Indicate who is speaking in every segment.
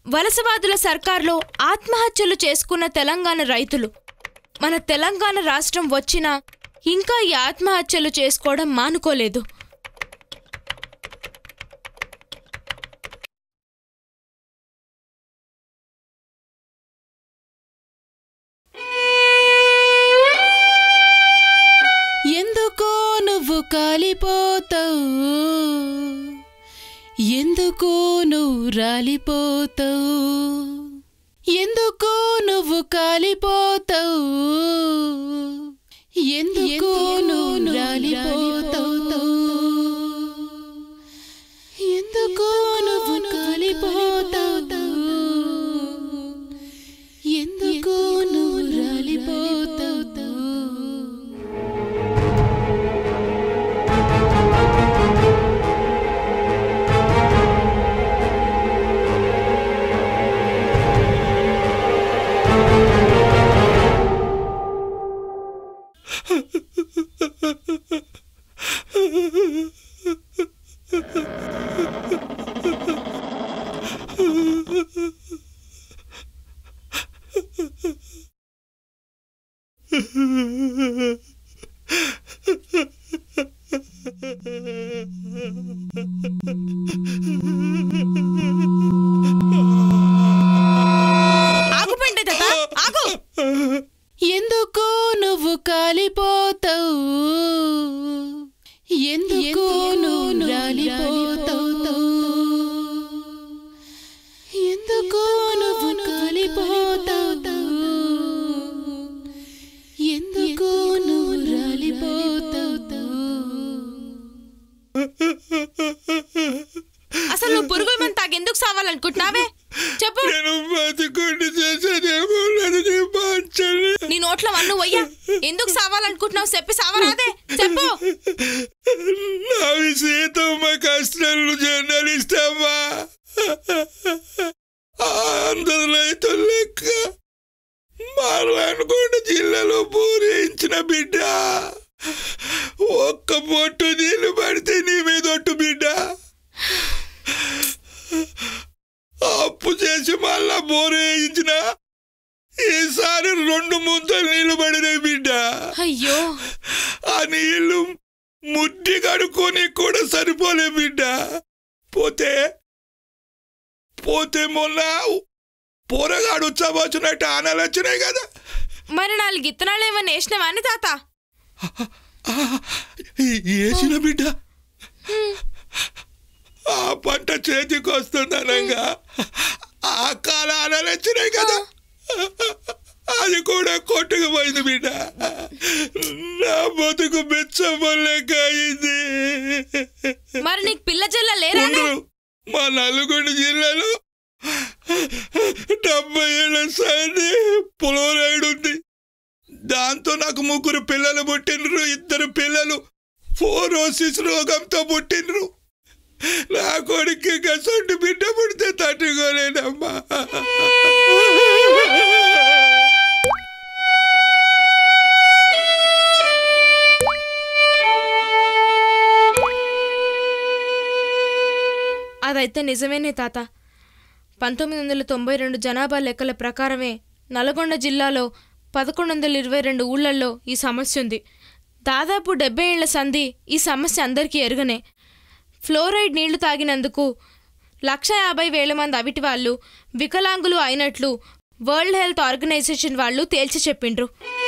Speaker 1: వలసవాదుల సర్కార్లో ఆత్మహత్యలు చేసుకున్న తెలంగాణ రైతులు మన తెలంగాణ రాష్ట్రం వచ్చినా ఇంకా ఈ ఆత్మహత్యలు చేసుకోవడం మానుకోలేదు
Speaker 2: ఎందుకో నువ్వు కాలిపోతావు ఎందుకో నువ్వు రాలిపోతావు ఎందుకో నువ్వు కాలిపోతావు ఎందుకో నువ్వు రాలిపోతావు ఎందుకో నువ్వు కాలిపోతావు ఎందుకో నువ్వు రాలిపోతావు
Speaker 1: ఆగు పెంటే తాత ఆగు
Speaker 2: ఎందుకో నువ్వు కాలిపోతావు ఎందుకో నువ్వు రాలిపోతావు ఎందుకో నువ్వు కాలిపోతావు ఎందుకో నువ్వు రాలిపోతావు
Speaker 1: అసలు నువ్వు పురుగుల మంది తాగెందుకు సావాలనుకుంటున్నావే చెప్పు
Speaker 3: నేను బతుకుండి చేసేదేమో లేదు నీ బాంచని
Speaker 1: నీ నోట్లో వన్ను వయ్యా ఎందుకు సావాలనుకుంటున్నావు చెప్పి సావరాదే చెప్పు
Speaker 3: నావి సీతమ్మ కష్టాలు జర్నలిస్ట్ అమ్మా అందరు రైతులు లెక్క మాలనుకొండ జిల్లాలో పూరించిన బిడ్డ ఒక్క పొట్టు నీళ్లు పడితే నీ మీద ఒట్టు బిడ్డ అప్పు చేసి మళ్ళా బోరు వేయించిన ఈసారి రెండు ముంతలు నీళ్లు పడినాయి బిడ్డ
Speaker 1: అయ్యో
Speaker 3: ఆ నీళ్లు ముడ్డి కడుక్కొని కూడా సరిపోలే బిడ్డ పోతే పోతే మొన్న పోరగాడు ఉత్సవచ్చినట్టు ఆనలు వచ్చినాయి కదా
Speaker 1: మరి నాలుగు ఇత్తనాలు ఏమన్నా వేసినావా అని తాత
Speaker 3: ఈ- వేసిన బిడ్డ ఆ పంట చేతికి వస్తుందనంగా ఆ కాల ఆనలు వచ్చినాయి కదా అది కూడా కొట్టుకుపోయింది బిడ్డ నా బతుకు బెచ్చబోలేక అయింది
Speaker 1: మరి నీకు పిల్ల చెల్ల లేరా
Speaker 3: ఉండు. మా నల్గొండ జిల్లాలో డెబ్బై ఏళ్ళ సైని పులోరైడ్ ఉంది దాంతో నాకు ముగ్గురు పిల్లలు పుట్టినరు ఇద్దరు పిల్లలు ఫోరోసిస్ రోగంతో పుట్టినరు నా కొడుకు గసొంటి బిడ్డ పుడితే తట్టుకోలేనమ్మా
Speaker 1: అదైతే నిజమేనే తాత పంతొమ్మిది వందల తొంభై రెండు జనాభా లెక్కల ప్రకారమే నల్గొండ జిల్లాలో పదకొండు వందల ఇరవై రెండు ఊళ్ళల్లో ఈ సమస్య ఉంది దాదాపు డెబ్బై ఏళ్ల సంధి ఈ సమస్య అందరికీ ఎరుగనే ఫ్లోరైడ్ నీళ్లు తాగినందుకు లక్ష యాభై వేల మంది అవిటి వాళ్ళు వికలాంగులు అయినట్లు వరల్డ్ హెల్త్ ఆర్గనైజేషన్ వాళ్ళు తేల్చి చెప్పిండ్రు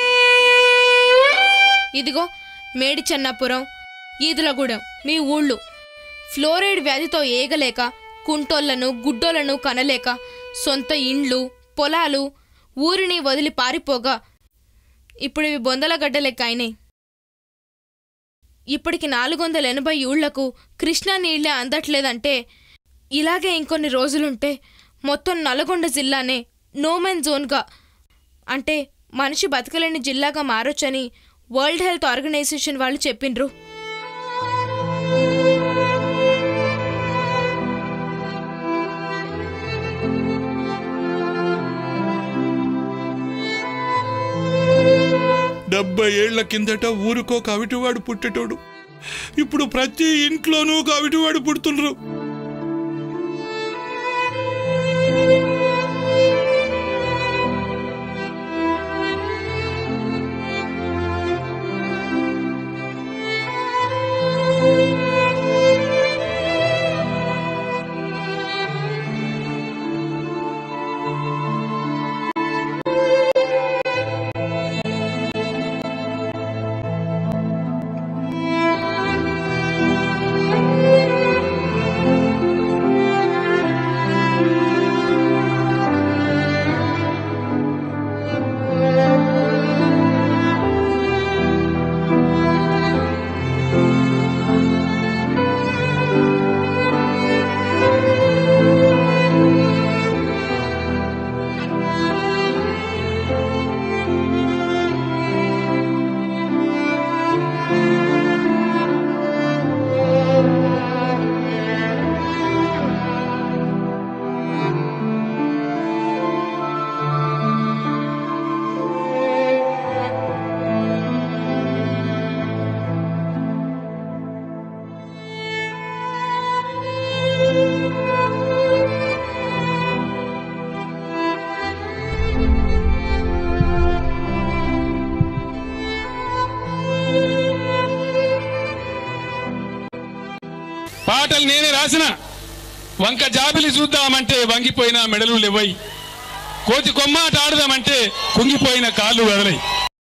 Speaker 1: ఇదిగో మేడి చెన్నాపురం ఈదులగూడెం మీ ఊళ్ళు ఫ్లోరైడ్ వ్యాధితో ఏగలేక కుంటోళ్లను గుడ్డోలను కనలేక సొంత ఇండ్లు పొలాలు ఊరిని వదిలి పారిపోగా ఇప్పుడు ఇవి బొందలగడ్డ లెక్క అయినాయి ఇప్పటికి నాలుగు వందల ఎనభై ఊళ్లకు కృష్ణా నీళ్లే అందట్లేదంటే ఇలాగే ఇంకొన్ని రోజులుంటే మొత్తం నల్గొండ జిల్లానే నోమెన్ జోన్గా అంటే మనిషి బతకలేని జిల్లాగా మారొచ్చని వరల్డ్ హెల్త్ ఆర్గనైజేషన్ వాళ్ళు చెప్పిండ్రు
Speaker 3: డెబ్బై ఏళ్ల కిందట ఊరికో కవిటివాడు పుట్టేటోడు ఇప్పుడు ప్రతి ఇంట్లోనూ కవిటివాడు పుడుతుండ్రు
Speaker 4: దాసిన వంక జాబిలి చూద్దామంటే వంగిపోయిన మెడలు లేవై కోతి కొమ్మాట ఆడదామంటే కుంగిపోయిన కాళ్ళు వదలై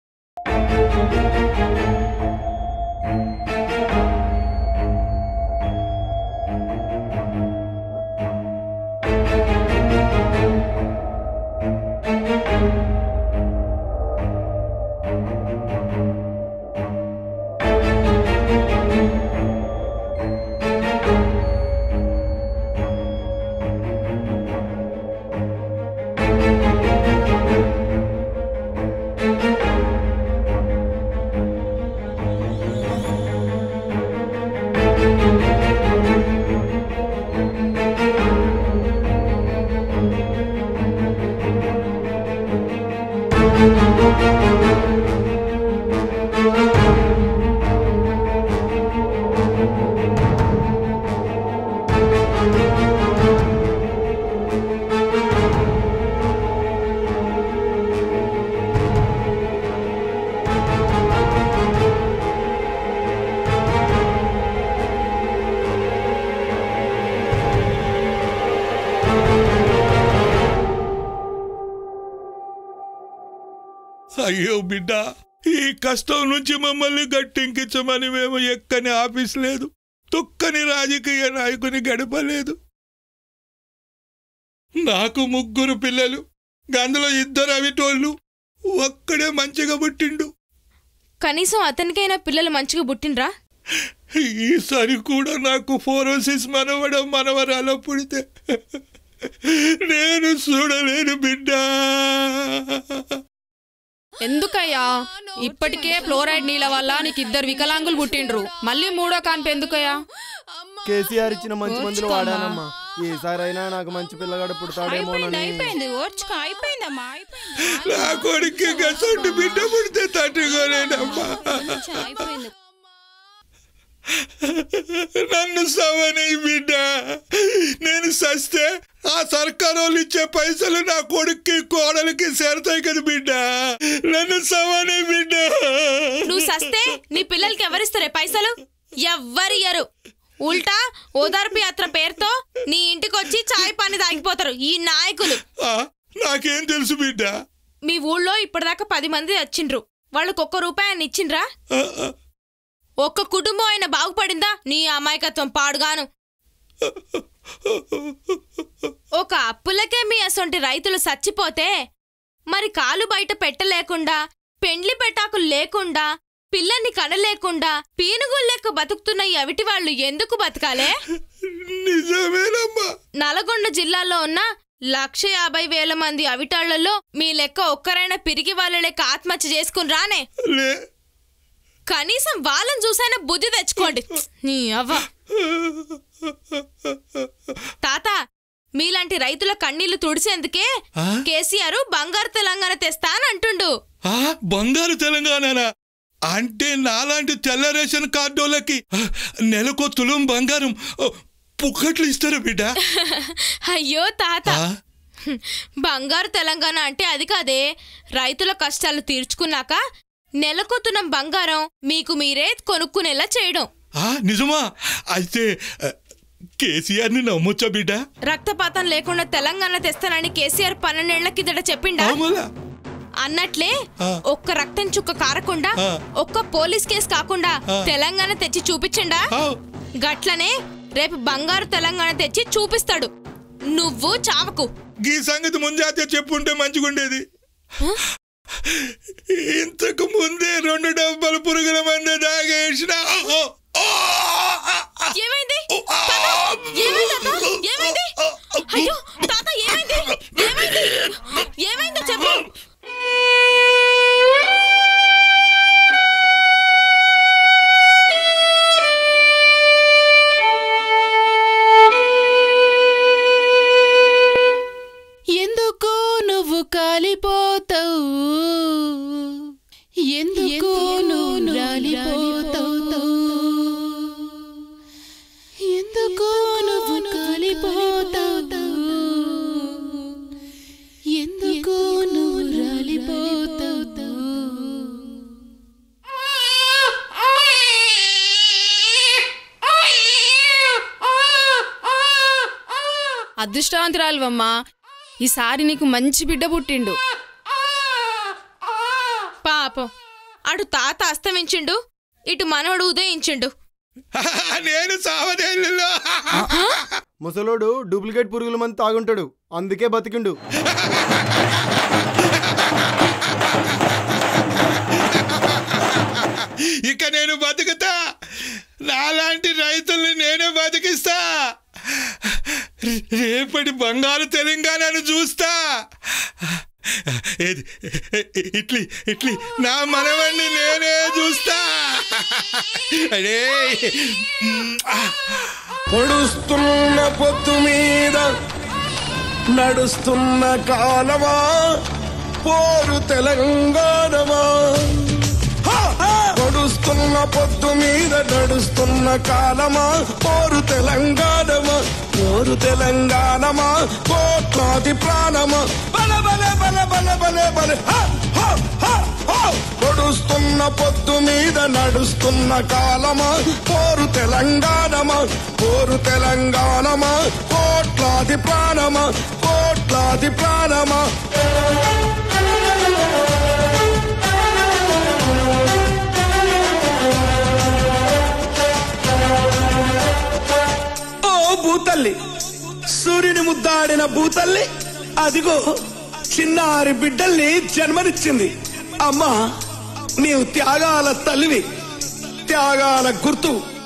Speaker 3: అయ్యో బిడ్డ ఈ కష్టం నుంచి మమ్మల్ని గట్టెంకించమని మేము ఎక్కని ఆఫీస్ లేదు తొక్కని రాజకీయ నాయకుని గడపలేదు నాకు ముగ్గురు పిల్లలు అందులో ఇద్దరు అవిటోళ్ళు ఒక్కడే మంచిగా పుట్టిండు
Speaker 1: కనీసం అతనికైనా పిల్లలు మంచిగా పుట్టినరా
Speaker 3: ఈసారి కూడా నాకు ఫోరోసిస్ మనవడం మనవరాలో పుడితే నేను చూడలేను బిడ్డ
Speaker 5: ఎందుకయ్యా ఇప్పటికే ఫ్లోరైడ్ నీళ్ళ వల్ల నీకు ఇద్దరు వికలాంగులు పుట్టిండ్రు మళ్ళీ మూడో కాన్పు ఎందుకయ్యా
Speaker 6: కేసీఆర్ ఇచ్చిన మంచి మందులు వాడానమ్మా ఈసారైనా నాకు మంచి పిల్లగాడు పుడతాడేమోనని
Speaker 2: ఓర్చుకో అయిపోయిందమ్మా అయిపోయింది
Speaker 3: నా కొడుకు గసంటి బిడ్డ పుడితే తట్టుకోలేనమ్మా
Speaker 2: అయిపోయింది
Speaker 3: నన్ను సవని బిడ్డ నేను సస్తే ఆ సర్కారు వాళ్ళు ఇచ్చే పైసలు నా కొడుక్కి కోడలికి చేరతాయి కదా బిడ్డ నన్ను సవని బిడ్డ
Speaker 1: నువ్వు సస్తే నీ పిల్లలకి ఎవరిస్తారే పైసలు ఎవ్వరియ్యరు ఉల్టా ఓదార్పు యాత్ర పేరుతో నీ ఇంటికి వచ్చి చాయ్ పాని తాగిపోతారు ఈ నాయకులు
Speaker 3: ఆ, నాకేం తెలుసు బిడ్డ
Speaker 1: మీ ఊళ్ళో ఇప్పటిదాకా పది మంది వచ్చిండ్రు వాళ్ళకి ఒక్క రూపాయన్ని ఇచ్చిండ్రా
Speaker 3: ఆ, ఆ,
Speaker 1: ఒక్క కుటుంబం అయినా బాగుపడిందా నీ అమాయకత్వం పాడుగాను ఒక అప్పులకే మీ అసొంటి రైతులు చచ్చిపోతే మరి కాలు బయట పెట్టలేకుండా పెండ్లి పెటాకులు లేకుండా పిల్లని కనలేకుండా పీనుగుల్లెక్క బతుకుతున్న ఈ అవిటి వాళ్ళు ఎందుకు బతకాలే
Speaker 3: నిజమేనమ్మా
Speaker 1: నల్గొండ జిల్లాలో ఉన్న లక్ష యాభై వేల మంది అవిటాళ్లలో మీ లెక్క ఒక్కరైనా పిరిగి వాళ్ళ లెక్క ఆత్మహత్య చేసుకుని రానే
Speaker 3: లే
Speaker 1: కనీసం వాళ్ళని చూసైనా బుద్ధి తెచ్చుకోండి నీ అవ్వ తాత మీలాంటి రైతుల కన్నీళ్లు తుడిచేందుకే
Speaker 3: ఆ?
Speaker 1: కేసీఆర్ బంగారు తెలంగాణ తెస్తా అని అంటుండు
Speaker 3: ఆ, బంగారు తెలంగాణనా అంటే నాలాంటి తెల్ల రేషన్ కార్డోళ్ళకి ఆ, నెలకో తులం బంగారం ఆ, పుక్కట్లు ఇస్తారు బిడ్డ
Speaker 1: అయ్యో తాత
Speaker 3: ఆ?
Speaker 1: బంగారు తెలంగాణ అంటే అది కాదే రైతుల కష్టాలు తీర్చుకున్నాక నెలకొత్తున్న బంగారం మీకు మీరే కొనుక్కునేలా చేయడం
Speaker 3: ఆ, నిజమా అయితే ఆ, కేసీఆర్ని నమ్మొచ్చా బిడ్డ
Speaker 1: రక్తపాతం లేకుండా తెలంగాణ తెస్తానని కేసీఆర్ పన్నెండేళ్ల కిందట చెప్పిండా
Speaker 3: అవుమలా
Speaker 1: అన్నట్లే
Speaker 3: ఆ.
Speaker 1: ఒక్క రక్తం చుక్క కారకుండా
Speaker 3: ఆ.
Speaker 1: ఒక్క పోలీస్ కేసు కాకుండా
Speaker 3: ఆ.
Speaker 1: తెలంగాణ తెచ్చి చూపించండా
Speaker 3: ఆ,
Speaker 1: గట్లనే రేపు బంగారు తెలంగాణ తెచ్చి చూపిస్తాడు నువ్వు చావకు
Speaker 3: గీ సంగతి ముంజాతే చెప్పుంటే మంచిగుండేది ఇంతకు ముందే రెండు డబ్బాలు పురుగుల మంది దాగేసిన
Speaker 1: ఏమైంది తాత, ఏమైంది తాత? ఏమైంది అయ్యో తాత ఏమైంది ఏమైంది ఏమైందో చెప్పు
Speaker 2: ఎందుకో నువ్వు కాలిపోతావు ఎందుకో నువ్వు రాలిపోతావు ఎందుకో నువ్వు కాలిపోతావు ఎందుకో నువ్వు రాలిపోతావు
Speaker 5: అదృష్టవంతురాలువమ్మా ఈసారి నీకు మంచి బిడ్డ పుట్టిండు
Speaker 1: పాపం అటు తాత అస్తమించిండు ఇటు మనవడు ఉదయించిండు
Speaker 3: నేను సావదేళ్ళలో
Speaker 6: ముసలోడు డూప్లికేట్ పురుగుల మంది తాగుంటాడు అందుకే బతికిండు
Speaker 3: ఇక నేను బతుకుతా నాలాంటి రైతుల్ని నేనే బతికిస్తా రేపటి బంగారు తెలంగాణను చూస్తా ఏది ఇట్లీ ఇట్లీ నా మనవణ్ణి నేనే చూస్తా అడే
Speaker 7: పొడుస్తున్న పొత్తు మీద నడుస్తున్న కాలమా పోరు తెలంగాణమా హా! పొడుస్తున్న పొత్తు మీద నడుస్తున్న కాలమా పోరు తెలంగాణమా పోరు తెలంగాణమా కోట్లాది ప్రాణమా బల బల బల బల బల బల హా! హా! హా! హా! పొడుస్తున్న పొత్తు మీద నడుస్తున్న కాలమా పోరు తెలంగాణమా పోరు తెలంగాణమా కోట్లాది ప్రాణమా కోట్లాది ప్రాణమా ఓ భూతల్లి సూర్యుని ముద్దాడిన భూతల్లి అదిగో చిన్నారి బిడ్డల్ని జన్మనిచ్చింది అమ్మా నీవు త్యాగాల తల్లివి త్యాగాల గుర్తు